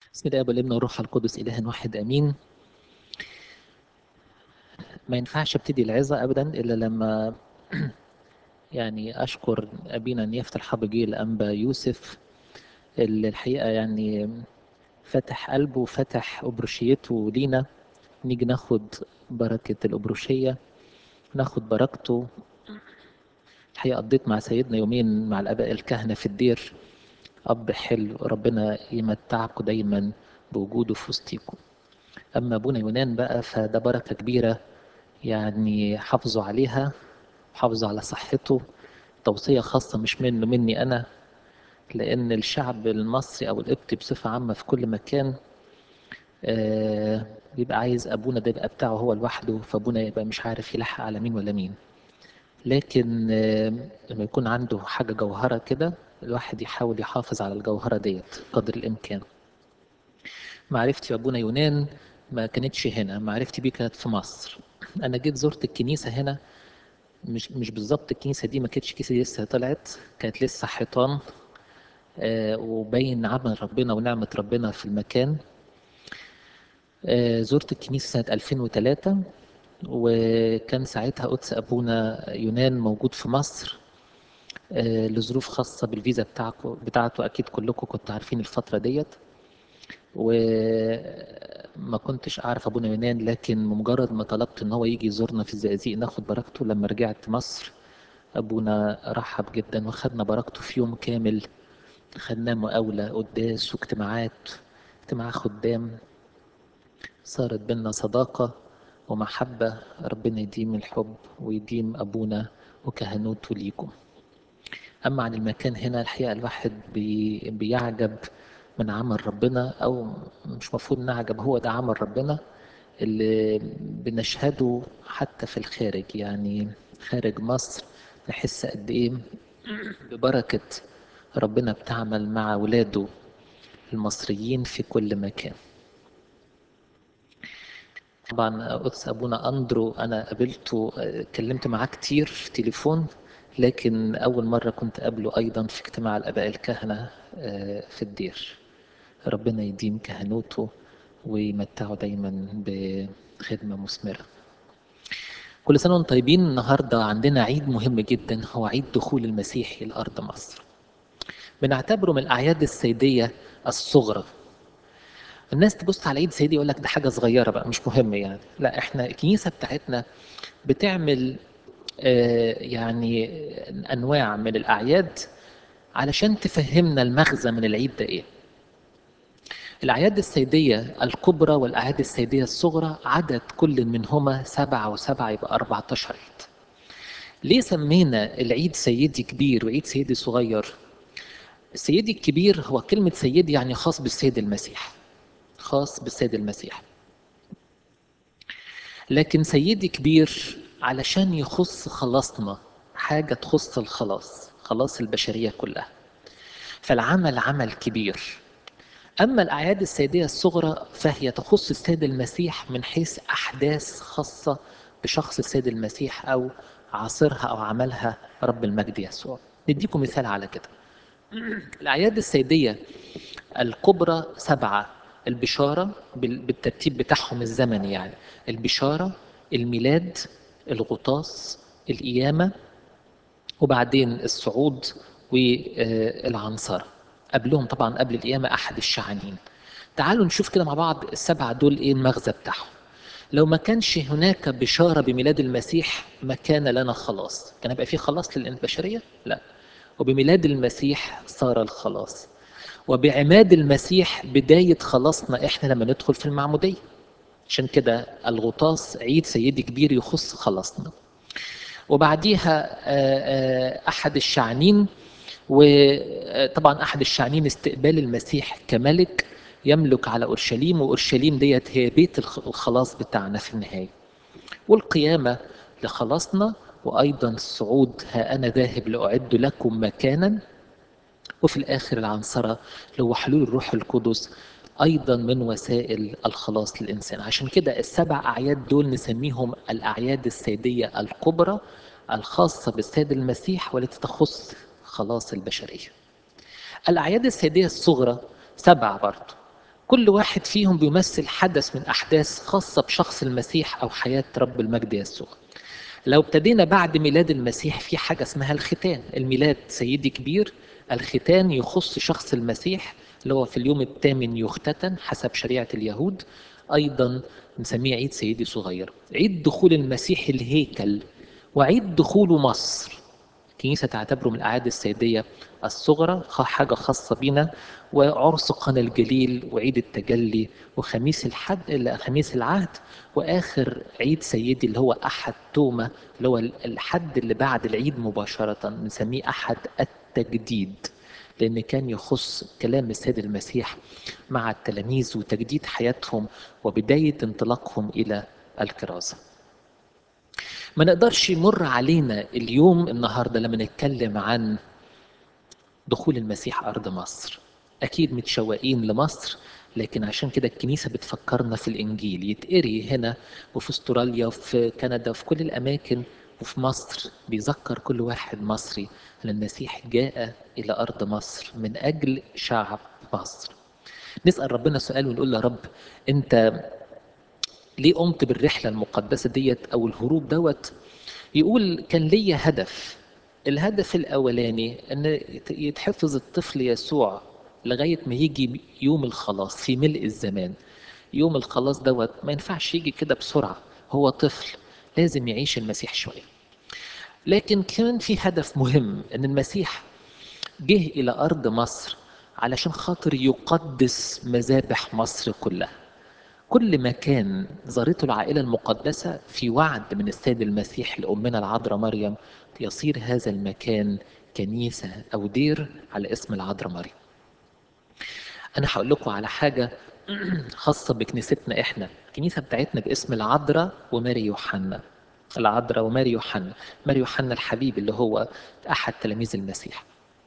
بسم الله والابن والروح القدس إله واحد أمين ما ينفعش ابتدي العظة أبدا إلا لما يعني أشكر أبينا نيافة الحبجي الأنبا يوسف اللي الحقيقة يعني فتح قلبه وفتح أبروشيته لينا نيجي ناخد بركة الأبروشية ناخد بركته الحقيقة قضيت مع سيدنا يومين مع الآباء الكهنة في الدير أب حلو ربنا يمتعكم دايما بوجوده في وسطيكم أما أبونا يونان بقى فده بركة كبيرة يعني حافظوا عليها حافظوا على صحته توصية خاصة مش منه مني أنا لأن الشعب المصري أو القبطي بصفة عامة في كل مكان آه بيبقى عايز أبونا ده يبقى بتاعه هو لوحده فأبونا يبقى مش عارف يلحق على مين ولا مين لكن آه لما يكون عنده حاجة جوهرة كده الواحد يحاول يحافظ على الجوهرة ديت قدر الإمكان معرفتي بأبونا يونان ما كانتش هنا معرفتي بيه كانت في مصر أنا جيت زرت الكنيسة هنا مش مش بالظبط الكنيسة دي ما كانتش الكنيسة دي لسه طلعت كانت لسه حيطان آه وبين عمل ربنا ونعمة ربنا في المكان آه زرت الكنيسة سنة 2003 وكان ساعتها قدس أبونا يونان موجود في مصر آه لظروف خاصة بالفيزا بتاعكم بتاعته أكيد كلكم كنتوا عارفين الفترة ديت وما كنتش أعرف أبونا يونان لكن مجرد ما طلبت إن هو يجي يزورنا في الزقازيق ناخد بركته لما رجعت مصر أبونا رحب جدا وخدنا بركته في يوم كامل خدناه مقاولة قداس واجتماعات اجتماع خدام صارت بينا صداقة ومحبة ربنا يديم الحب ويديم أبونا وكهنوته ليكم أما عن المكان هنا الحقيقة الواحد بي بيعجب من عمل ربنا أو مش مفروض نعجب هو ده عمل ربنا اللي بنشهده حتى في الخارج يعني خارج مصر نحس قد إيه ببركة ربنا بتعمل مع ولاده المصريين في كل مكان طبعا قدس ابونا اندرو انا قابلته اتكلمت معاه كتير في تليفون لكن اول مره كنت قابله ايضا في اجتماع الاباء الكهنه في الدير ربنا يديم كهنوته ويمتعه دايما بخدمه مثمره كل سنه وانتم طيبين النهارده عندنا عيد مهم جدا هو عيد دخول المسيح الى ارض مصر بنعتبره من الاعياد السيديه الصغرى الناس تبص على عيد سيدي يقول لك ده حاجه صغيره بقى مش مهم يعني لا احنا الكنيسه بتاعتنا بتعمل آه يعني انواع من الاعياد علشان تفهمنا المغزى من العيد ده ايه الأعياد السيدية الكبرى والأعياد السيدية الصغرى عدد كل منهما سبعة وسبعة يبقى 14 عيد ليه سمينا العيد سيدي كبير وعيد سيدي صغير السيدي الكبير هو كلمة سيدي يعني خاص بالسيد المسيح خاص بالسيد المسيح لكن سيدي كبير علشان يخص خلاصنا حاجة تخص الخلاص خلاص البشرية كلها فالعمل عمل كبير أما الأعياد السيدية الصغرى فهي تخص السيد المسيح من حيث أحداث خاصة بشخص السيد المسيح أو عصرها أو عملها رب المجد يسوع نديكم مثال على كده الأعياد السيدية الكبرى سبعة البشارة بالترتيب بتاعهم الزمني يعني البشارة الميلاد الغطاس القيامة وبعدين الصعود والعنصرة قبلهم طبعا قبل القيامة أحد الشعانين تعالوا نشوف كده مع بعض السبعة دول إيه المغزى بتاعهم لو ما كانش هناك بشارة بميلاد المسيح ما كان لنا خلاص كان يبقى في خلاص للبشرية؟ لا وبميلاد المسيح صار الخلاص وبعماد المسيح بداية خلاصنا احنا لما ندخل في المعمودية عشان كده الغطاس عيد سيدي كبير يخص خلاصنا وبعديها أحد الشعنين وطبعا أحد الشعنين استقبال المسيح كملك يملك على أورشليم وأورشليم ديت هي بيت الخلاص بتاعنا في النهاية والقيامة لخلاصنا وأيضا الصعود ها أنا ذاهب لأعد لكم مكانا وفي الآخر العنصرة اللي هو حلول الروح القدس أيضا من وسائل الخلاص للإنسان عشان كده السبع أعياد دول نسميهم الأعياد السيدية الكبرى الخاصة بالسيد المسيح والتي تخص خلاص البشرية الأعياد السيدية الصغرى سبعة برضه كل واحد فيهم بيمثل حدث من أحداث خاصة بشخص المسيح أو حياة رب المجد يسوع لو ابتدينا بعد ميلاد المسيح في حاجة اسمها الختان الميلاد سيدي كبير الختان يخص شخص المسيح اللي هو في اليوم الثامن يختتن حسب شريعة اليهود أيضا نسميه عيد سيدي صغير عيد دخول المسيح الهيكل وعيد دخوله مصر الكنيسة تعتبره من الأعياد السيدية الصغرى حاجة خاصة بنا وعرس قنا الجليل وعيد التجلي وخميس الحد خميس العهد وآخر عيد سيدي اللي هو أحد تومة اللي هو الحد اللي بعد العيد مباشرة بنسميه أحد التجديد لأن كان يخص كلام السيد المسيح مع التلاميذ وتجديد حياتهم وبداية انطلاقهم إلى الكرازة ما نقدرش يمر علينا اليوم النهاردة لما نتكلم عن دخول المسيح أرض مصر أكيد متشوقين لمصر لكن عشان كده الكنيسة بتفكرنا في الإنجيل يتقري هنا وفي استراليا وفي كندا وفي كل الأماكن وفي مصر بيذكر كل واحد مصري أن المسيح جاء إلى أرض مصر من أجل شعب مصر نسأل ربنا سؤال ونقول له رب أنت ليه قمت بالرحلة المقدسة ديت أو الهروب دوت يقول كان ليا هدف الهدف الأولاني أن يتحفظ الطفل يسوع لغاية ما يجي يوم الخلاص في ملء الزمان يوم الخلاص دوت ما ينفعش يجي كده بسرعة هو طفل لازم يعيش المسيح شوية لكن كان في هدف مهم أن المسيح جه إلى أرض مصر علشان خاطر يقدس مذابح مصر كلها كل مكان زارته العائلة المقدسة في وعد من السيد المسيح لأمنا العذراء مريم يصير هذا المكان كنيسة أو دير على اسم العذراء مريم أنا هقول لكم على حاجة خاصة بكنيستنا إحنا الكنيسة بتاعتنا باسم العذراء وماري يوحنا العذراء وماري يوحنا ماري يوحنا الحبيب اللي هو أحد تلاميذ المسيح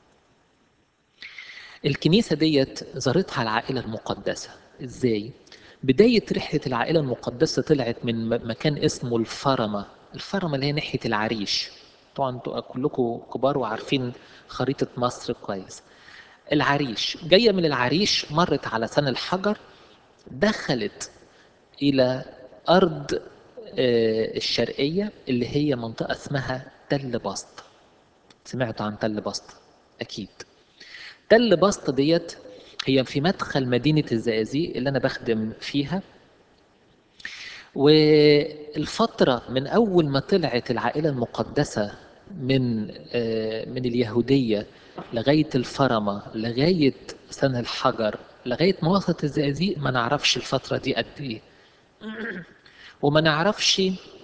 الكنيسة ديت زارتها العائلة المقدسة إزاي؟ بداية رحلة العائلة المقدسة طلعت من مكان اسمه الفرمة الفرمة اللي هي ناحية العريش طبعا انتوا كلكم كبار وعارفين خريطة مصر كويس العريش جاية من العريش مرت على سن الحجر دخلت إلى أرض الشرقية اللي هي منطقة اسمها تل بسط سمعتوا عن تل بسط أكيد تل بسط ديت هي في مدخل مدينة الزقازيق اللي أنا بخدم فيها والفترة من أول ما طلعت العائلة المقدسة من من اليهودية لغاية الفرمة لغاية سن الحجر لغاية ما وصلت الزقازيق ما نعرفش الفترة دي قد إيه وما نعرفش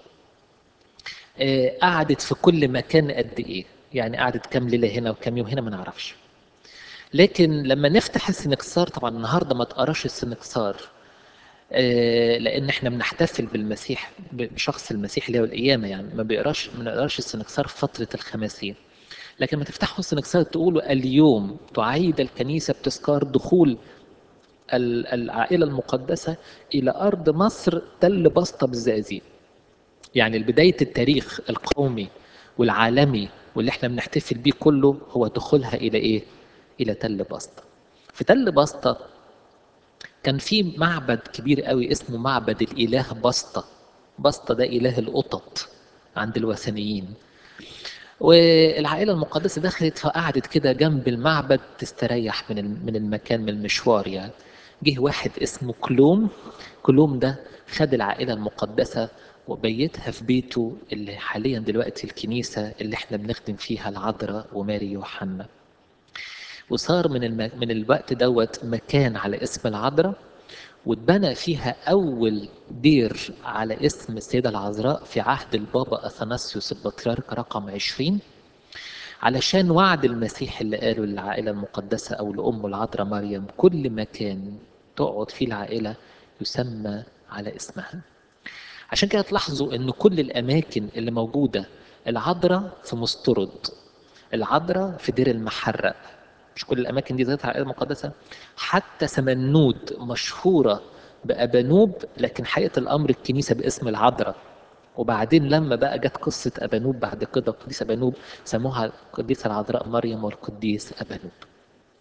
قعدت في كل مكان قد إيه يعني قعدت كام ليلة هنا وكام يوم هنا ما نعرفش لكن لما نفتح السنكسار طبعا النهارده ما تقراش السنكسار آه لان احنا بنحتفل بالمسيح بشخص المسيح اللي هو القيامه يعني ما بيقراش ما نقراش السنكسار في فتره الخماسين لكن ما تفتحوا السنكسار تقولوا اليوم تعيد الكنيسه بتذكار دخول العائله المقدسه الى ارض مصر تل بسطه بالزقازيق يعني بدايه التاريخ القومي والعالمي واللي احنا بنحتفل بيه كله هو دخولها الى ايه؟ الى تل بسطة في تل بسطة كان في معبد كبير قوي اسمه معبد الاله بسطة بسطة ده اله القطط عند الوثنيين والعائله المقدسه دخلت فقعدت كده جنب المعبد تستريح من من المكان من المشوار يعني جه واحد اسمه كلوم كلوم ده خد العائله المقدسه وبيتها في بيته اللي حاليا دلوقتي الكنيسه اللي احنا بنخدم فيها العذراء وماري يوحنا وصار من الم... من الوقت دوت مكان على اسم العذراء واتبنى فيها أول دير على اسم السيدة العذراء في عهد البابا أثناسيوس البطريرك رقم 20 علشان وعد المسيح اللي قاله للعائلة المقدسة أو لأمه العذراء مريم كل مكان تقعد فيه العائلة يسمى على اسمها عشان كده تلاحظوا ان كل الاماكن اللي موجوده العذراء في مسترد العذراء في دير المحرق مش كل الاماكن دي ذاتها عائله مقدسه حتى سمنود مشهوره بابانوب لكن حقيقه الامر الكنيسه باسم العذراء وبعدين لما بقى جت قصه ابانوب بعد كده القديس ابانوب سموها القديسه العذراء مريم والقديس ابانوب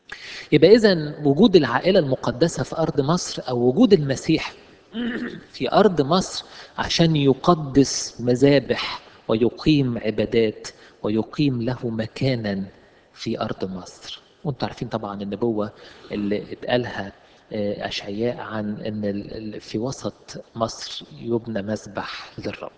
يبقى إذا وجود العائلة المقدسة في أرض مصر أو وجود المسيح في أرض مصر عشان يقدس مذابح ويقيم عبادات ويقيم له مكانا في أرض مصر وانتم عارفين طبعا النبوة اللي اتقالها أشعياء عن أن في وسط مصر يبنى مذبح للرب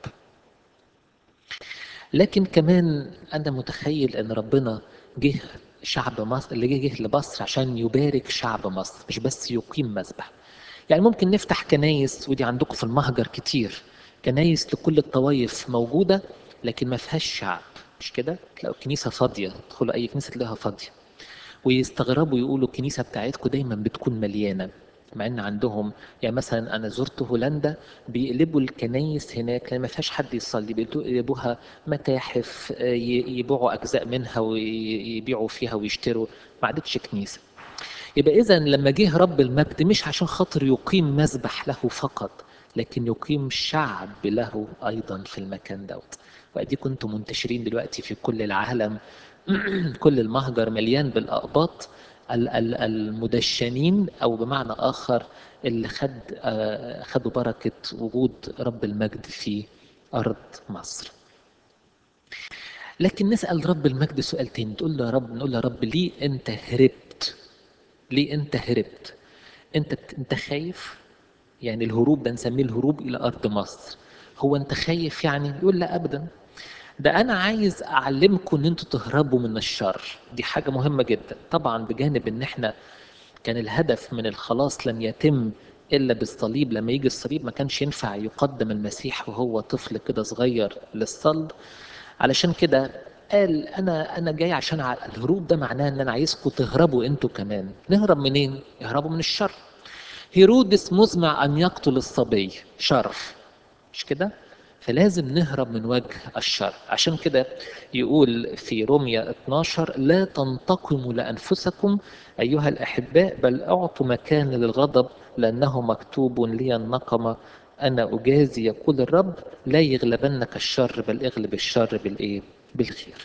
لكن كمان أنا متخيل أن ربنا جه شعب مصر اللي جه لمصر عشان يبارك شعب مصر مش بس يقيم مذبح يعني ممكن نفتح كنايس ودي عندكم في المهجر كتير كنايس لكل الطوائف موجودة لكن ما فيهاش شعب مش كده تلاقوا الكنيسة فاضية تدخلوا أي كنيسة تلاقيها فاضية ويستغربوا يقولوا الكنيسة بتاعتكم دايما بتكون مليانة مع ان عندهم يعني مثلا انا زرت هولندا بيقلبوا الكنايس هناك لان ما فيهاش حد يصلي بيقلبوها متاحف يبيعوا اجزاء منها ويبيعوا فيها ويشتروا ما عادتش كنيسه يبقى اذا لما جه رب المجد مش عشان خاطر يقيم مذبح له فقط لكن يقيم شعب له ايضا في المكان دوت وادي كنتم منتشرين دلوقتي في كل العالم كل المهجر مليان بالاقباط المدشنين او بمعنى اخر اللي خد خدوا بركه وجود رب المجد في ارض مصر لكن نسال رب المجد سؤال تاني تقول له يا رب نقول له يا رب ليه انت هربت ليه انت هربت انت انت خايف يعني الهروب ده نسميه الهروب الى ارض مصر هو انت خايف يعني يقول لا ابدا ده انا عايز اعلمكم ان انتوا تهربوا من الشر دي حاجه مهمه جدا طبعا بجانب ان احنا كان الهدف من الخلاص لن يتم الا بالصليب لما يجي الصليب ما كانش ينفع يقدم المسيح وهو طفل كده صغير للصلب علشان كده قال انا انا جاي عشان الهروب ده معناه ان انا عايزكم تهربوا انتوا كمان نهرب منين يهربوا من الشر هيرودس مزمع ان يقتل الصبي شر مش كده فلازم نهرب من وجه الشر عشان كده يقول في روميا 12 لا تنتقموا لأنفسكم أيها الأحباء بل أعطوا مكان للغضب لأنه مكتوب لي النقمة أنا أجازي يقول الرب لا يغلبنك الشر بل اغلب الشر بالإيه؟ بالخير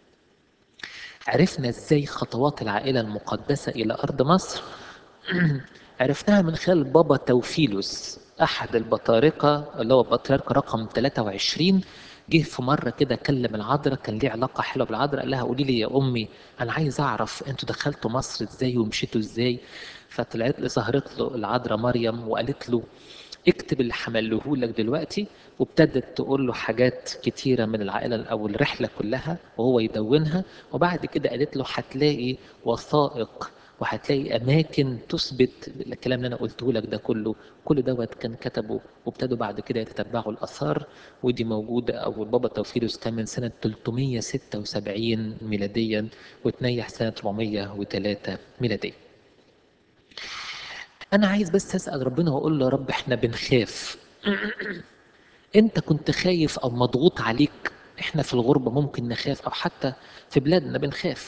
عرفنا ازاي خطوات العائلة المقدسة إلى أرض مصر عرفناها من خلال بابا توفيلوس احد البطارقه اللي هو بطريرك رقم 23 جه في مره كده كلم العذراء كان ليه علاقه حلوه بالعذراء قال لها قولي لي يا امي انا عايز اعرف انتوا دخلتوا مصر ازاي ومشيتوا ازاي فطلعت له ظهرت له العذراء مريم وقالت له اكتب اللي حمله لك دلوقتي وابتدت تقول له حاجات كتيرة من العائلة أو الرحلة كلها وهو يدونها وبعد كده قالت له هتلاقي وثائق وهتلاقي اماكن تثبت الكلام اللي انا قلته لك ده كله كل دوت كان كتبه وابتدوا بعد كده يتتبعوا الاثار ودي موجوده او البابا توفيلوس كان من سنه 376 ميلاديا وتنيح سنه 403 ميلاديا انا عايز بس اسال ربنا واقول له يا رب احنا بنخاف انت كنت خايف او مضغوط عليك احنا في الغربه ممكن نخاف او حتى في بلادنا بنخاف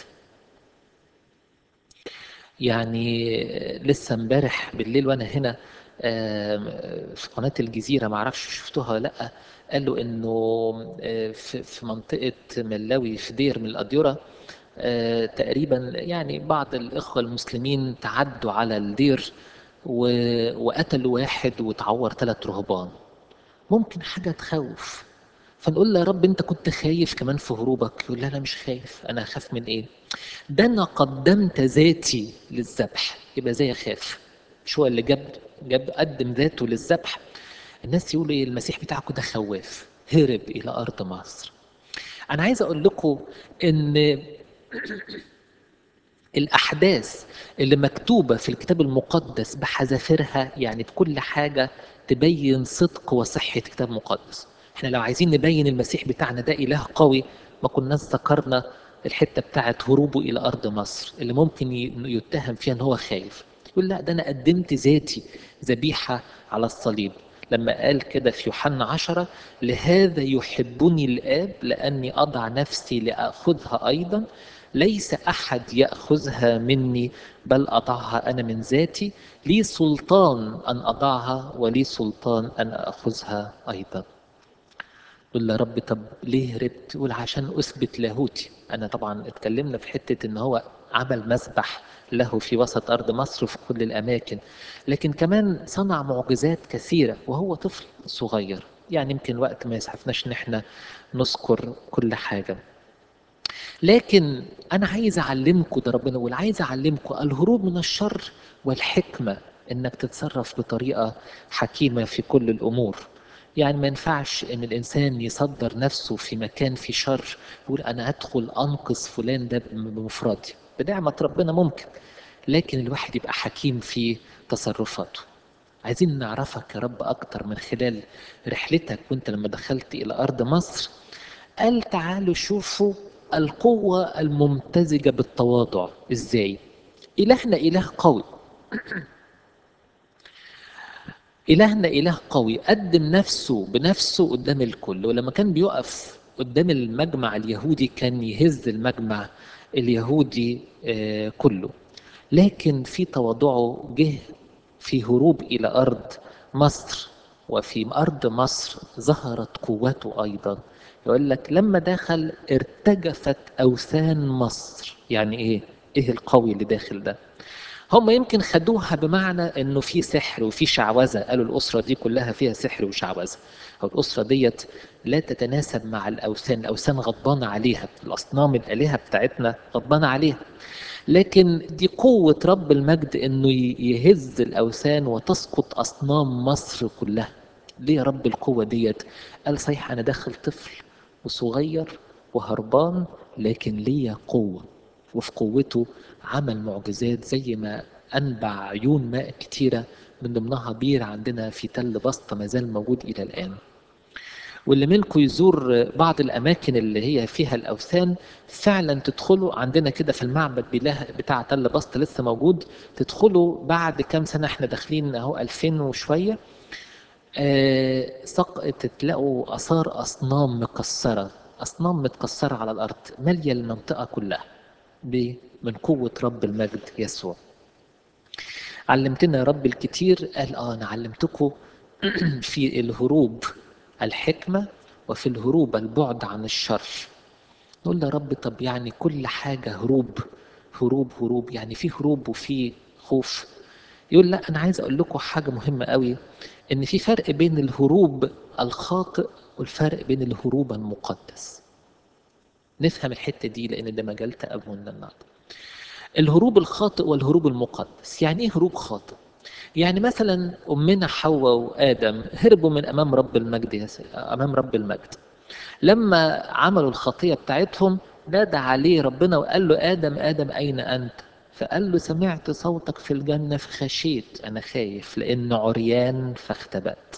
يعني لسه امبارح بالليل وانا هنا في قناه الجزيره ما اعرفش شفتوها ولا لا قالوا انه في منطقه ملاوي في دير من الاديره تقريبا يعني بعض الاخوه المسلمين تعدوا على الدير وقتلوا واحد وتعور ثلاث رهبان ممكن حاجه تخوف فنقول له يا رب انت كنت خايف كمان في هروبك يقول لا انا مش خايف انا اخاف من ايه ده انا قدمت ذاتي للذبح يبقى زي خاف مش هو اللي جاب جاب قدم ذاته للذبح الناس يقولوا ايه المسيح بتاعكم ده خواف هرب الى ارض مصر انا عايز اقول لكم ان الاحداث اللي مكتوبه في الكتاب المقدس بحذافيرها يعني بكل حاجه تبين صدق وصحه الكتاب المقدس احنا لو عايزين نبين المسيح بتاعنا ده اله قوي ما كناش ذكرنا الحته بتاعت هروبه الى ارض مصر اللي ممكن يتهم فيها ان هو خايف يقول لا ده انا قدمت ذاتي ذبيحه على الصليب لما قال كده في يوحنا عشرة لهذا يحبني الآب لأني أضع نفسي لأخذها أيضا ليس أحد يأخذها مني بل أضعها أنا من ذاتي لي سلطان أن أضعها ولي سلطان أن أخذها أيضا يقول له يا رب طب ليه هربت؟ يقول عشان اثبت لاهوتي انا طبعا اتكلمنا في حته ان هو عمل مسبح له في وسط أرض مصر وفي كل الأماكن لكن كمان صنع معجزات كثيرة وهو طفل صغير يعني يمكن وقت ما يسعفناش ان احنا نذكر كل حاجة لكن انا عايز اعلمكم ده ربنا يقول عايز اعلمكم الهروب من الشر والحكمة انك تتصرف بطريقة حكيمة في كل الامور يعني ما ينفعش ان الانسان يصدر نفسه في مكان فيه شر يقول انا ادخل انقذ فلان ده بمفردي بنعمة ربنا ممكن لكن الواحد يبقى حكيم في تصرفاته عايزين نعرفك يا رب أكتر من خلال رحلتك وانت لما دخلت إلى أرض مصر قال تعالوا شوفوا القوة الممتزجة بالتواضع إزاي إلهنا إله قوي إلهنا إله قوي قدم نفسه بنفسه قدام الكل ولما كان بيقف قدام المجمع اليهودي كان يهز المجمع اليهودي آه كله لكن في تواضعه جه في هروب إلى أرض مصر وفي أرض مصر ظهرت قوته أيضا يقول لك لما دخل ارتجفت أوثان مصر يعني إيه؟ إيه القوي اللي داخل ده؟ هم يمكن خدوها بمعنى انه في سحر وفي شعوذه قالوا الاسره دي كلها فيها سحر وشعوذه او الاسره ديت لا تتناسب مع الاوثان الاوثان غضبانه عليها الاصنام الالهه بتاعتنا غضبانه عليها لكن دي قوة رب المجد انه يهز الاوثان وتسقط اصنام مصر كلها ليه يا رب القوة ديت قال صحيح انا داخل طفل وصغير وهربان لكن ليا قوة وفي قوته عمل معجزات زي ما انبع عيون ماء كتيرة من ضمنها بير عندنا في تل بسطة ما زال موجود الى الان واللي منكم يزور بعض الاماكن اللي هي فيها الاوثان فعلا تدخلوا عندنا كده في المعبد بله بتاع تل بسط لسه موجود تدخلوا بعد كام سنه احنا داخلين اهو 2000 وشويه آه سقط تلاقوا اثار اصنام مكسره اصنام متكسره على الارض ماليه المنطقه كلها من قوه رب المجد يسوع علمتنا يا رب الكتير قال اه انا علمتكم في الهروب الحكمة وفي الهروب البعد عن الشر نقول يا رب طب يعني كل حاجة هروب هروب هروب يعني في هروب وفي خوف يقول لا أنا عايز أقول لكم حاجة مهمة قوي إن في فرق بين الهروب الخاطئ والفرق بين الهروب المقدس نفهم الحتة دي لأن ده مجال تأملنا النهارده الهروب الخاطئ والهروب المقدس يعني ايه هروب خاطئ يعني مثلا امنا حواء وادم هربوا من امام رب المجد يا امام رب المجد لما عملوا الخطيه بتاعتهم نادى عليه ربنا وقال له ادم ادم اين انت فقال له سمعت صوتك في الجنه فخشيت انا خايف لان عريان فاختبأت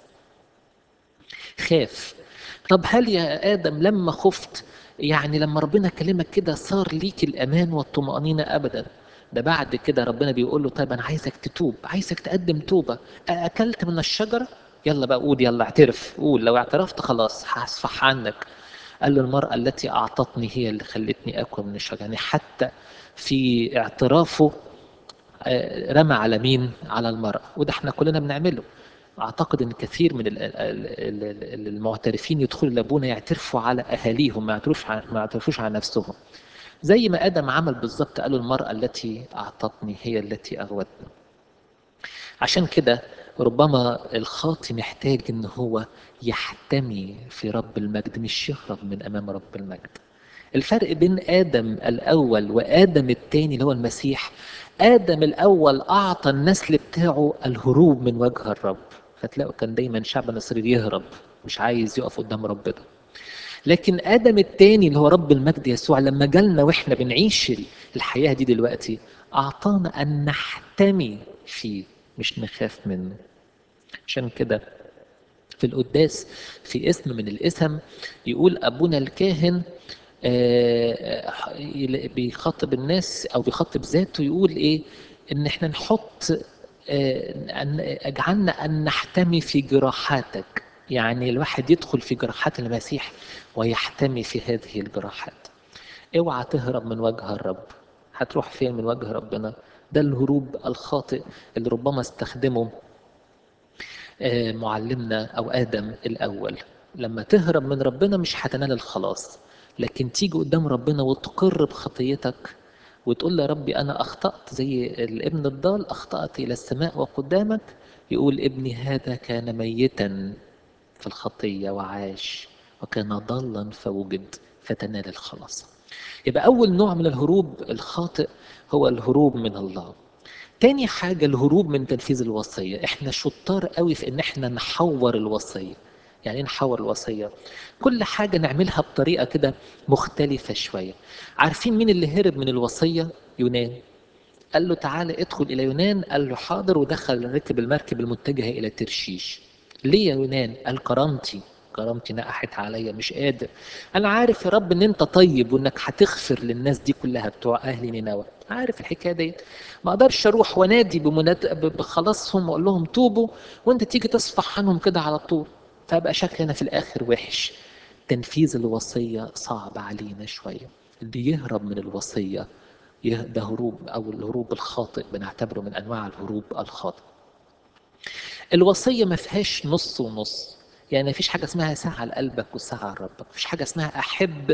خاف طب هل يا ادم لما خفت يعني لما ربنا كلمك كده صار ليك الامان والطمانينه ابدا ده بعد كده ربنا بيقول له طيب انا عايزك تتوب عايزك تقدم توبه اكلت من الشجره يلا بقى قول يلا اعترف قول لو اعترفت خلاص هصفح عنك قال له المرأة التي أعطتني هي اللي خلتني أكل من الشجرة يعني حتى في اعترافه رمى على مين؟ على المرأة وده احنا كلنا بنعمله أعتقد أن كثير من المعترفين يدخلوا لأبونا يعترفوا على أهاليهم ما يعترفوش ما يعترفوش على نفسهم زي ما ادم عمل بالظبط قالوا المراه التي اعطتني هي التي اغوتني عشان كده ربما الخاطي محتاج ان هو يحتمي في رب المجد مش يهرب من امام رب المجد الفرق بين ادم الاول وادم الثاني اللي هو المسيح ادم الاول اعطى النسل بتاعه الهروب من وجه الرب فتلاقوا كان دايما شعب الاسرائيلي يهرب مش عايز يقف قدام ربنا لكن ادم التاني اللي هو رب المجد يسوع لما جالنا واحنا بنعيش الحياه دي دلوقتي اعطانا ان نحتمي فيه مش نخاف منه عشان كده في القداس في اسم من الاسم يقول ابونا الكاهن بيخاطب الناس او بيخاطب ذاته يقول ايه ان احنا نحط ان اجعلنا ان نحتمي في جراحاتك يعني الواحد يدخل في جراحات المسيح ويحتمي في هذه الجراحات اوعى تهرب من وجه الرب هتروح فين من وجه ربنا ده الهروب الخاطئ اللي ربما استخدمه معلمنا او ادم الاول لما تهرب من ربنا مش هتنال الخلاص لكن تيجي قدام ربنا وتقر بخطيتك وتقول له يا ربي أنا أخطأت زي الابن الضال أخطأت إلى السماء وقدامك يقول ابني هذا كان ميتا في الخطية وعاش وكان ضالا فوجد فتنال الخلاص يبقى أول نوع من الهروب الخاطئ هو الهروب من الله تاني حاجة الهروب من تنفيذ الوصية احنا شطار قوي في ان احنا نحور الوصية يعني ايه نحور الوصية كل حاجة نعملها بطريقة كده مختلفة شوية عارفين مين اللي هرب من الوصية يونان قال له تعالى ادخل الى يونان قال له حاضر ودخل ركب المركب المتجهة الى ترشيش ليه يا يونان قال كرامتي كرامتي نقحت عليا مش قادر انا عارف يا رب ان انت طيب وانك هتغفر للناس دي كلها بتوع اهل نينوى عارف الحكايه دي ما اقدرش اروح وانادي بمناد... بخلاصهم واقول لهم توبوا وانت تيجي تصفح عنهم كده على طول فابقى شكلي انا في الاخر وحش تنفيذ الوصيه صعب علينا شويه اللي يهرب من الوصيه ده هروب او الهروب الخاطئ بنعتبره من انواع الهروب الخاطئ الوصيه ما فيهاش نص ونص يعني ما فيش حاجه اسمها ساعه لقلبك وساعه لربك ما فيش حاجه اسمها احب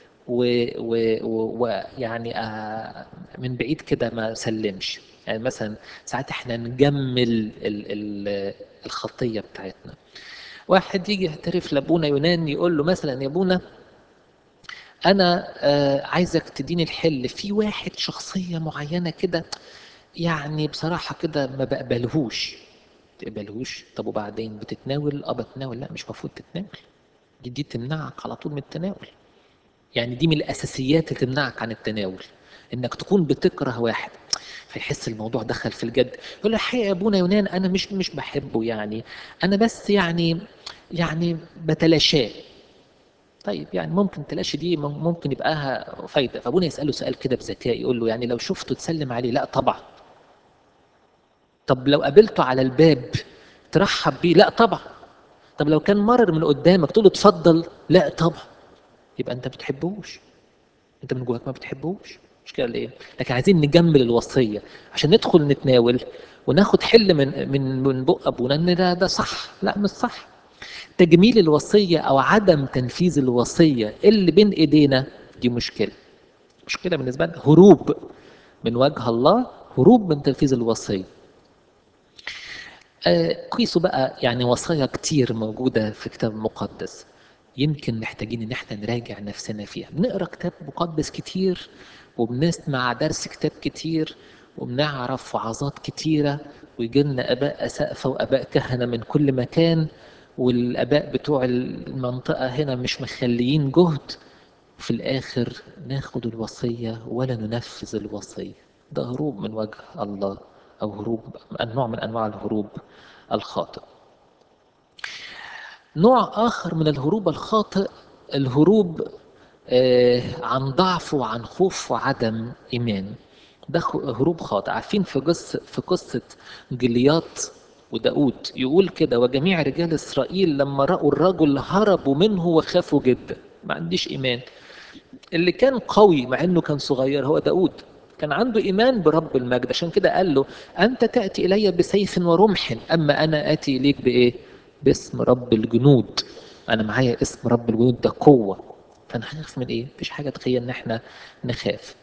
ويعني آه من بعيد كده ما سلمش يعني مثلا ساعات احنا نجمل ال ال الخطيه بتاعتنا واحد يجي يعترف لابونا يونان يقول له مثلا يا ابونا انا آه عايزك تديني الحل في واحد شخصيه معينه كده يعني بصراحه كده ما بقبلهوش تقبلهوش طب وبعدين بتتناول اه بتناول لا مش المفروض تتناول دي, دي تمنعك على طول من التناول يعني دي من الاساسيات اللي تمنعك عن التناول انك تكون بتكره واحد فيحس الموضوع دخل في الجد يقول له الحقيقه يا ابونا يونان انا مش مش بحبه يعني انا بس يعني يعني بتلاشاه طيب يعني ممكن تلاشي دي ممكن يبقاها فايده فابونا يساله سؤال كده بذكاء يقول له يعني لو شفته تسلم عليه لا طبعا طب لو قابلته على الباب ترحب بيه لا طبعا طب لو كان مرر من قدامك تقول له اتفضل لا طبعا يبقى انت ما بتحبوش انت من جواك ما بتحبوش مش كده ليه لكن عايزين نجمل الوصيه عشان ندخل نتناول وناخد حل من من من بق ابونا ان ده ده صح لا مش صح تجميل الوصيه او عدم تنفيذ الوصيه اللي بين ايدينا دي مشكله مشكله بالنسبه لنا هروب من وجه الله هروب من تنفيذ الوصيه آه قيسوا بقى يعني وصايا كتير موجوده في الكتاب المقدس يمكن محتاجين ان احنا نراجع نفسنا فيها بنقرا كتاب مقدس كتير وبنسمع درس كتاب كتير وبنعرف وعظات كتيره ويجي لنا اباء اسقفه واباء كهنه من كل مكان والاباء بتوع المنطقه هنا مش مخليين جهد في الاخر ناخد الوصيه ولا ننفذ الوصيه ده هروب من وجه الله او هروب نوع من انواع الهروب الخاطئ نوع آخر من الهروب الخاطئ الهروب آه عن ضعف وعن خوف وعدم إيمان ده هروب خاطئ عارفين في قصة في قصة جلياط وداود يقول كده وجميع رجال إسرائيل لما رأوا الرجل هربوا منه وخافوا جدا ما عنديش إيمان اللي كان قوي مع إنه كان صغير هو داود كان عنده إيمان برب المجد عشان كده قال له أنت تأتي إلي بسيف ورمح أما أنا آتي إليك بإيه باسم رب الجنود انا معايا اسم رب الجنود ده قوه فانا هخاف من ايه مفيش حاجه تخيل ان احنا نخاف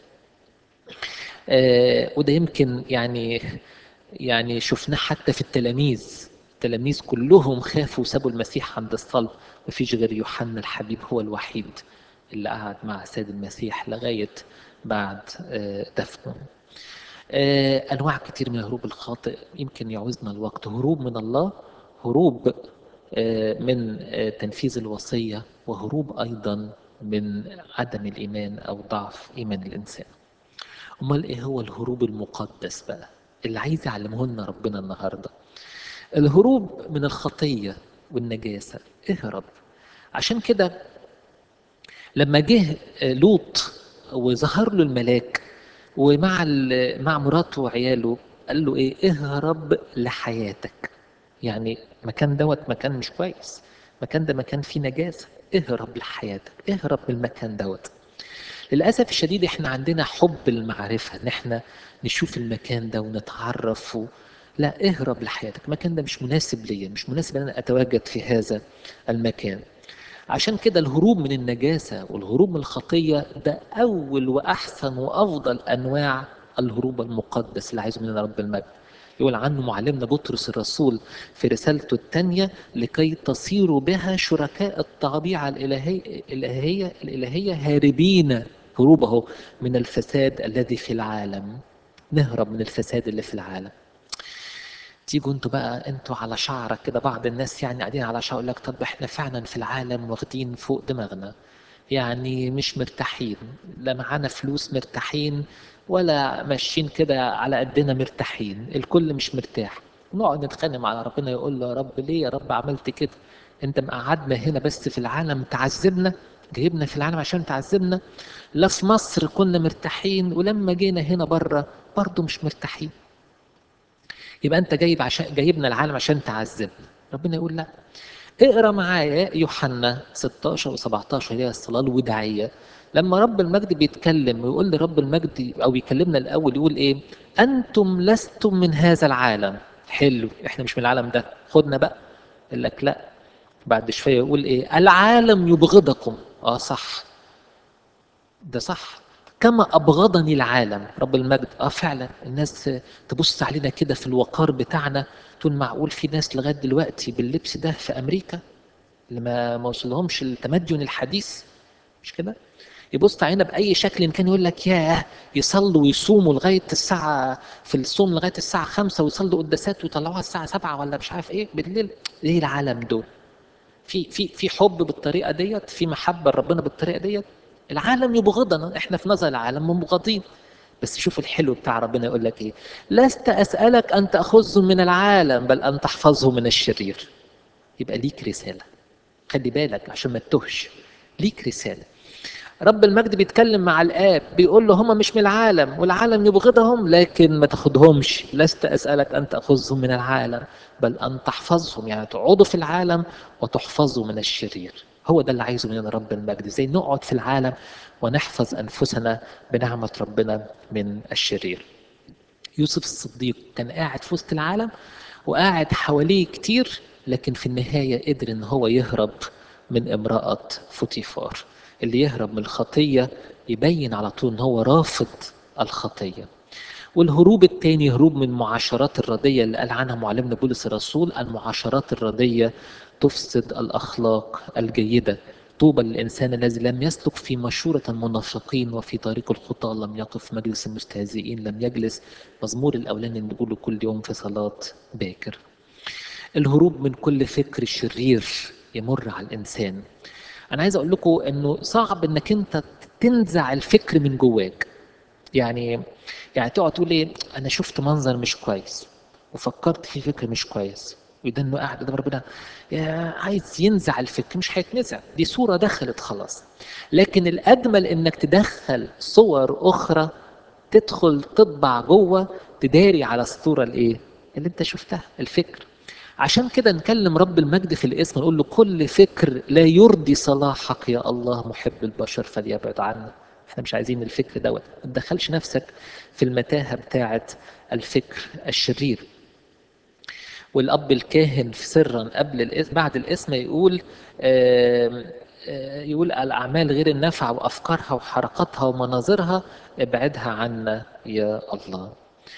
آه وده يمكن يعني يعني شفناه حتى في التلاميذ التلاميذ كلهم خافوا وسابوا المسيح عند الصلب مفيش غير يوحنا الحبيب هو الوحيد اللي قعد مع سيد المسيح لغايه بعد آه دفنه آه انواع كتير من الهروب الخاطئ يمكن يعوزنا الوقت هروب من الله هروب من تنفيذ الوصية وهروب أيضا من عدم الإيمان أو ضعف إيمان الإنسان أمال إيه هو الهروب المقدس بقى اللي عايز يعلمه لنا ربنا النهاردة الهروب من الخطية والنجاسة اهرب عشان كده لما جه لوط وظهر له الملاك ومع مع مراته وعياله قال له ايه اهرب لحياتك يعني مكان دوت مكان مش كويس مكان ده مكان فيه نجاسة اهرب لحياتك اهرب من المكان دوت للأسف الشديد احنا عندنا حب المعرفة ان احنا نشوف المكان ده ونتعرف و... لا اهرب لحياتك المكان ده مش مناسب ليا مش مناسب ان انا اتواجد في هذا المكان عشان كده الهروب من النجاسة والهروب من الخطية ده أول وأحسن وأفضل أنواع الهروب المقدس اللي عايزه مننا رب المجد يقول عنه معلمنا بطرس الرسول في رسالته الثانية لكي تصيروا بها شركاء الطبيعة الإلهية الإلهية, الإلهية هاربين هروبه من الفساد الذي في العالم نهرب من الفساد اللي في العالم تيجوا انتوا بقى انتوا على شعرك كده بعض الناس يعني قاعدين على شعر يقول لك طب احنا فعلا في العالم واخدين فوق دماغنا يعني مش مرتاحين لا معانا فلوس مرتاحين ولا ماشيين كده على قدنا مرتاحين الكل مش مرتاح نقعد نتخانق مع ربنا يقول له يا رب ليه يا رب عملت كده انت مقعدنا هنا بس في العالم تعذبنا جايبنا في العالم عشان تعذبنا لا في مصر كنا مرتاحين ولما جينا هنا بره برضه مش مرتاحين يبقى انت جايب عشان جايبنا العالم عشان تعذبنا ربنا يقول لا اقرا معايا يوحنا 16 و17 هي الصلاه الوداعيه لما رب المجد بيتكلم ويقول لرب المجد او يكلمنا الاول يقول ايه انتم لستم من هذا العالم حلو احنا مش من العالم ده خدنا بقى يقول لك لا بعد شويه يقول ايه العالم يبغضكم اه صح ده صح كما أبغضني العالم رب المجد اه فعلا الناس تبص علينا كده في الوقار بتاعنا تقول معقول في ناس لغاية دلوقتي باللبس ده في أمريكا اللي ما ما وصلهمش التمدن الحديث مش كده يبص علينا بأي شكل كان يقول لك ياه يصلوا ويصوموا لغاية الساعة في الصوم لغاية الساعة خمسة ويصلوا قداسات ويطلعوها الساعة سبعة ولا مش عارف ايه بالليل ايه العالم دول في في في حب بالطريقة ديت في محبة لربنا بالطريقة ديت العالم يبغضنا احنا في نظر العالم مبغضين بس شوف الحلو بتاع ربنا يقول لك ايه لست اسالك ان تاخذهم من العالم بل ان تحفظهم من الشرير يبقى ليك رساله خلي بالك عشان ما تتهش ليك رساله رب المجد بيتكلم مع الاب بيقول له هم مش من العالم والعالم يبغضهم لكن ما تاخدهمش لست اسالك ان تاخذهم من العالم بل ان تحفظهم يعني تقعدوا في العالم وتحفظوا من الشرير هو ده اللي عايزه مننا رب المجد زي نقعد في العالم ونحفظ انفسنا بنعمه ربنا من الشرير يوسف الصديق كان قاعد في وسط العالم وقاعد حواليه كتير لكن في النهايه قدر ان هو يهرب من امراه فوتيفار اللي يهرب من الخطيه يبين على طول ان هو رافض الخطيه والهروب الثاني هروب من المعاشرات الردية اللي قال عنها معلمنا بولس الرسول المعاشرات الردية تفسد الأخلاق الجيدة طوبى للإنسان الذي لم يسلك في مشورة المنافقين وفي طريق الخطى لم يقف مجلس المستهزئين لم يجلس مزمور الأولاني اللي بنقوله كل يوم في صلاة باكر الهروب من كل فكر شرير يمر على الإنسان أنا عايز أقول لكم إنه صعب إنك أنت تنزع الفكر من جواك يعني يعني تقعد تقول ايه انا شفت منظر مش كويس وفكرت في فكر مش كويس وده انه قاعد قدام ربنا عايز ينزع الفكر مش هيتنزع دي صوره دخلت خلاص لكن الاجمل انك تدخل صور اخرى تدخل تطبع جوه تداري على الصوره الايه اللي انت شفتها الفكر عشان كده نكلم رب المجد في الاسم نقول له كل فكر لا يرضي صلاحك يا الله محب البشر فليبعد عنا احنا مش عايزين الفكر دوت ما تدخلش نفسك في المتاهه بتاعه الفكر الشرير والاب الكاهن في سرا قبل الاسم بعد الاسم يقول آآ آآ يقول الاعمال غير النافعه وافكارها وحركاتها ومناظرها ابعدها عنا يا الله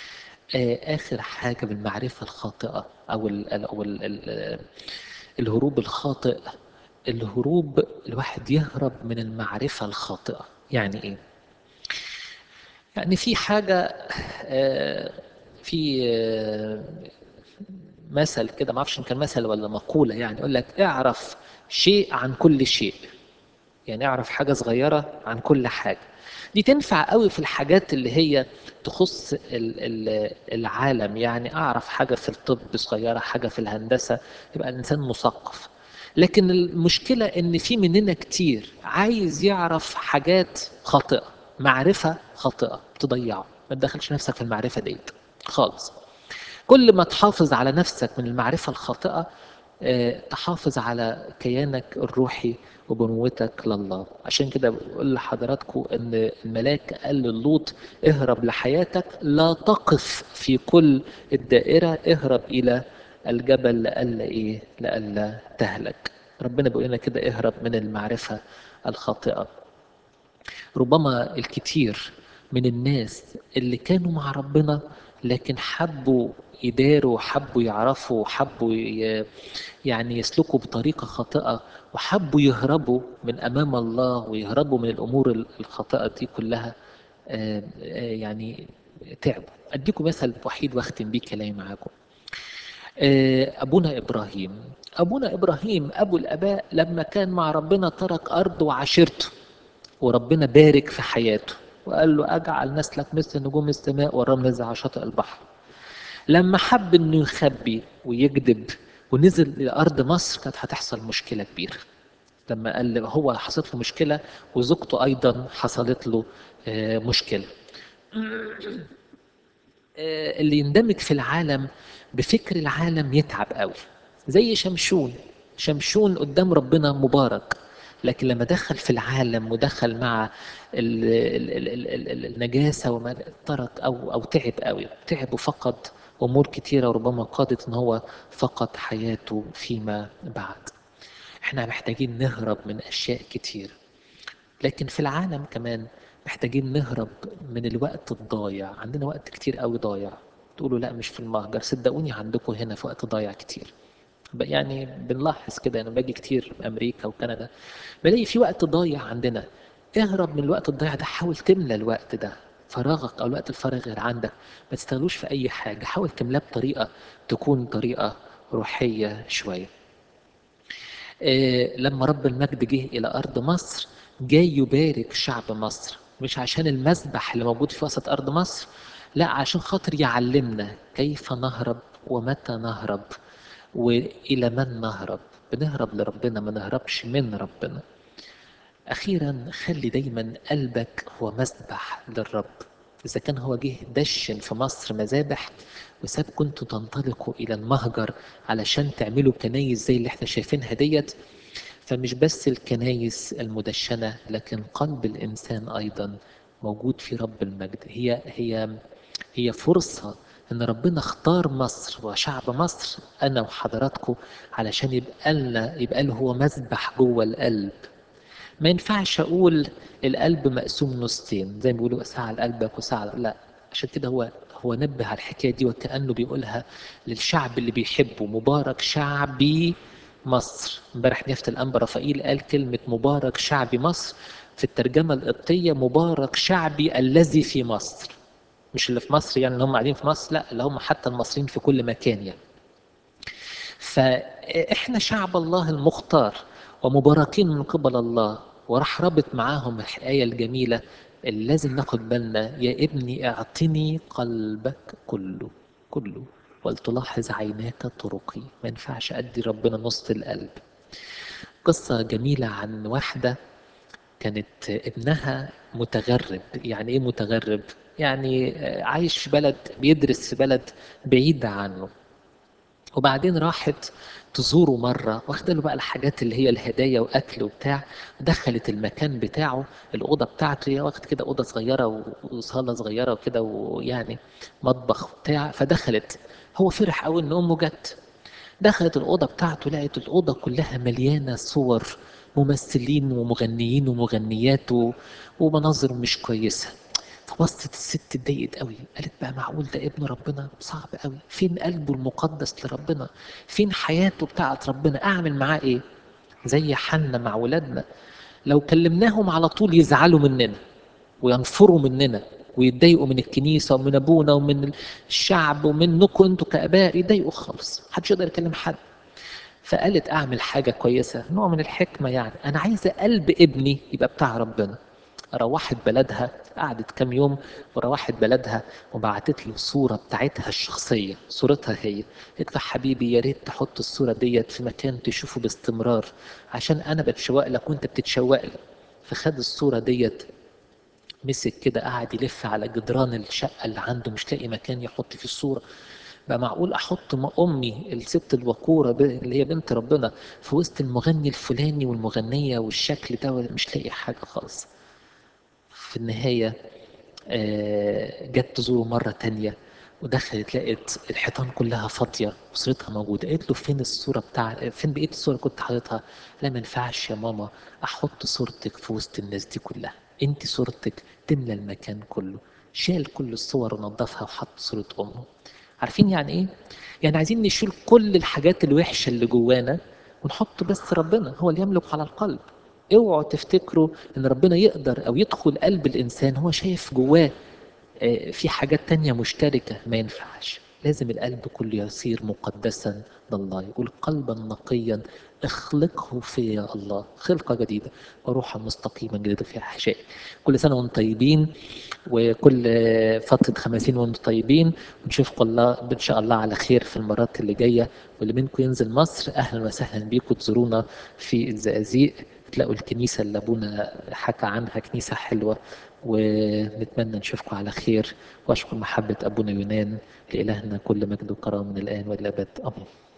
اخر حاجه بالمعرفه الخاطئه او ال ال او ال ال الهروب الخاطئ الهروب الواحد يهرب من المعرفه الخاطئه يعني ايه يعني في حاجة في مثل كده ما اعرفش ان كان مثل ولا مقولة يعني يقول لك اعرف شيء عن كل شيء يعني اعرف حاجة صغيرة عن كل حاجة دي تنفع قوي في الحاجات اللي هي تخص العالم يعني اعرف حاجة في الطب صغيرة حاجة في الهندسة يبقى الانسان مثقف لكن المشكلة ان في مننا كتير عايز يعرف حاجات خاطئة معرفة خاطئة تضيعه ما تدخلش نفسك في المعرفة ديت خالص كل ما تحافظ على نفسك من المعرفة الخاطئة تحافظ على كيانك الروحي وبنوتك لله عشان كده بقول لحضراتكم ان الملاك قال للوط اهرب لحياتك لا تقف في كل الدائرة اهرب الى الجبل لألا ايه لألا تهلك ربنا بيقول لنا كده اهرب من المعرفة الخاطئة ربما الكتير من الناس اللي كانوا مع ربنا لكن حبوا يداروا حبوا يعرفوا حبوا ي... يعني يسلكوا بطريقة خاطئة وحبوا يهربوا من أمام الله ويهربوا من الأمور الخاطئة دي كلها آه، آه، يعني تعبوا أديكم مثل وحيد واختم بيه كلامي معاكم آه، أبونا إبراهيم أبونا إبراهيم أبو الآباء لما كان مع ربنا ترك أرضه وعشيرته وربنا بارك في حياته وقال له أجعل نسلك مثل نجوم السماء والرمل زي شاطئ البحر لما حب انه يخبي ويكذب ونزل لارض مصر كانت هتحصل مشكله كبيره لما قال له- هو حصلت له مشكله وزوجته ايضا حصلت له آه، مشكله آه، اللي يندمج في العالم بفكر العالم يتعب قوي زي شمشون شمشون قدام ربنا مبارك لكن لما دخل في العالم ودخل مع ال ال ال ال ال ال النجاسة وما ترك أو أو تعب قوي تعب وفقد أمور كتيرة وربما قادت إن هو فقد حياته فيما بعد احنا محتاجين نهرب من أشياء كتير لكن في العالم كمان محتاجين نهرب من الوقت الضايع عندنا وقت كتير قوي ضايع تقولوا لا مش في المهجر صدقوني عندكم هنا في وقت ضايع كتير ب- يعني بنلاحظ كده انا باجي كتير امريكا وكندا بلاقي في وقت ضايع عندنا اهرب من الوقت الضايع ده حاول تملى الوقت ده فراغك او الوقت الفارغ اللي عندك ما تستغلوش في اي حاجه حاول تملاه بطريقه تكون طريقه روحيه شويه آه، لما رب المجد جه إلى أرض مصر جاي يبارك شعب مصر مش عشان المذبح اللي موجود في وسط أرض مصر لا عشان خاطر يعلمنا كيف نهرب ومتى نهرب وإلى من نهرب بنهرب لربنا ما نهربش من ربنا أخيرا خلي دايما قلبك هو مسبح للرب إذا كان هو جه دشن في مصر مذابح وساب كنتوا تنطلقوا إلى المهجر علشان تعملوا كنايس زي اللي احنا شايفينها ديت فمش بس الكنايس المدشنة لكن قلب الإنسان أيضا موجود في رب المجد هي هي هي فرصة إن ربنا اختار مصر وشعب مصر أنا وحضراتكم علشان يبقى لنا يبقى له هو مذبح جوه القلب ما ينفعش اقول القلب مقسوم نصين زي ما بيقولوا ساعة لقلبك وساعة لا عشان كده هو هو نبه على الحكايه دي وكانه بيقولها للشعب اللي بيحبه مبارك شعبي مصر امبارح نيافه الانبا رفائيل قال كلمه مبارك شعبي مصر في الترجمه القبطيه مبارك شعبي الذي في مصر مش اللي في مصر يعني اللي هم قاعدين في مصر لا اللي هم حتى المصريين في كل مكان يعني فاحنا شعب الله المختار ومباركين من قبل الله وراح رابط معاهم الآية الجميلة اللي لازم ناخد بالنا يا ابني اعطني قلبك كله كله ولتلاحظ عيناك طرقي ما ينفعش أدي ربنا نص القلب قصة جميلة عن واحدة كانت ابنها متغرب يعني ايه متغرب يعني عايش في بلد بيدرس في بلد بعيدة عنه وبعدين راحت تزوره مرة واخدة له بقى الحاجات اللي هي الهدايا وأكل وبتاع دخلت المكان بتاعه الأوضة بتاعته هي واخد كده أوضة صغيرة وصالة صغيرة وكده ويعني مطبخ وبتاع فدخلت هو فرح قوي إن أمه جت دخلت الأوضة بتاعته لقت الأوضة كلها مليانة صور ممثلين ومغنيين ومغنيات و- ومناظر مش كويسة فبصت الست اتضايقت قوي قالت بقى معقول ده ابن ربنا صعب قوي فين قلبه المقدس لربنا فين حياته بتاعت ربنا اعمل معاه ايه زي حنا مع ولادنا لو كلمناهم على طول يزعلوا مننا وينفروا مننا ويتضايقوا من الكنيسة ومن أبونا ومن الشعب ومنكم أنتوا كآباء يضايقوا خالص محدش يقدر يكلم حد فقالت أعمل حاجة كويسة نوع من الحكمة يعني أنا عايزة قلب ابني يبقى بتاع ربنا روحت بلدها قعدت كام يوم وروحت بلدها وبعتت له صورة بتاعتها الشخصية صورتها هي قلت له حبيبي يا ريت تحط الصورة ديت في مكان تشوفه باستمرار عشان أنا بتشوق لك وأنت بتتشوق لي فخد الصورة ديت مسك كده قعد يلف على جدران الشقة اللي عنده مش لاقي مكان يحط فيه الصورة بقى معقول احط م- امي الست الوقوره ب- اللي هي بنت ربنا في وسط المغني الفلاني والمغنيه والشكل ده مش لاقي حاجه خالص في النهايه آه، جت تزوره مره تانية ودخلت لقت الحيطان كلها فاضيه وصورتها موجوده قالت له فين الصوره بتاع فين بقيه الصوره كنت حاططها لا ما ينفعش يا ماما احط صورتك في وسط الناس دي كلها انت صورتك تملى المكان كله شال كل الصور ونظفها وحط صوره امه عارفين يعني ايه يعني عايزين نشيل كل الحاجات الوحشه اللي جوانا ونحط بس ربنا هو اللي يملك على القلب اوعوا تفتكروا ان ربنا يقدر او يدخل قلب الانسان هو شايف جواه في حاجات تانية مشتركة ما ينفعش لازم القلب كله يصير مقدسا لله يقول قلبا نقيا اخلقه في يا الله خلقة جديدة وروحا مستقيما جديدة في أحشائي كل سنة وانتم طيبين وكل فترة خمسين وانتم طيبين ونشوفكم الله إن شاء الله على خير في المرات اللي جاية واللي منكم ينزل مصر أهلا وسهلا بيكم تزورونا في الزقازيق تلاقوا الكنيسة اللي أبونا حكى عنها كنيسة حلوة ونتمنى نشوفكم على خير وأشكر محبة أبونا يونان لإلهنا كل مجد وكرم من الآن والأبد آمين